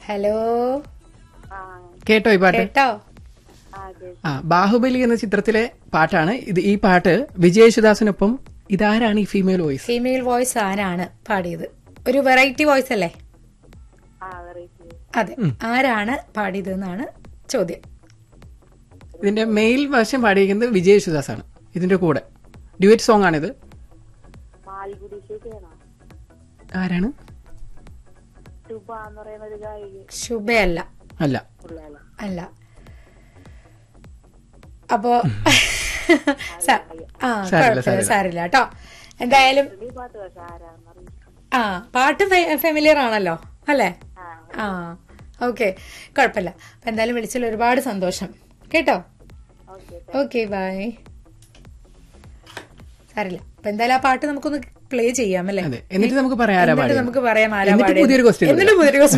Hello ആ കേട്ടോ ഈ പാട്ട് കേട്ടോ ആ കേട്ടു ആ ബാഹുബലി എന്ന ചിത്രത്തിലെ പാട്ടാണ് ഇത് ഈ പാട്ട് വിജയ് യേശുദാസിനൊപ്പം ഇതാരാണ് ഈ ഫീമെയിൽ വോയിസ് ഫീമെയിൽ വോയിസ് ആരാണ് പാടിയത് ഒരു വെറൈറ്റി വോയിസ് അല്ലേ ആ വെറൈറ്റി അതെ ആരാണ് പാടിയത് എന്നാണ് ചോദ്യം ഇതിന്റെ മെയിൽ വേർഷൻ പാടിയിരിക്കുന്നത് വിജയ് യേശുദാസ് ആണ് ഇതിന്റെ കൂടെ ഡ്യുവറ്റ് സോങ് ആണിത് മാൽഗുഡി ചേച്ചിയാണോ ആരാണ് ശുഭ എന്ന് പറയുന്ന ഒരു ഗായിക ശുഭയല്ല അല്ല ഉള്ളതല്ല അല്ല അപ്പോ സ- ആ കുഴപ്പമില്ല സാരില്ല കേട്ടോ എന്തായാലും ഈ പാട്ട് പക്ഷെ ആരാന്നറിയില്ല ആ പാട്ട് ഫെമിലിയർ ആണല്ലോ അല്ലേ ആ ആ ഓക്കെ കുഴപ്പമില്ല അപ്പൊ എന്തായാലും വിളിച്ചതിൽ ഒരുപാട് സന്തോഷം കേട്ടോ ഓക്കെ ഓക്കെ ബൈ സാരില്ല അപ്പൊ എന്തായാലും ആ പാട്ട് നമുക്കൊന്ന് പ്ലേ ചെയ്യാം അല്ലേ അതെ എന്നിട്ട് നമുക്ക് പറയാം ആരാ എന്നിട്ട് പാടിയത്. നമുക്ക് പറയാം ആരാ എന്നിട്ട് പാടിയത്. പുതിയൊരു question എന്നിട്ട് പുതിയൊരു question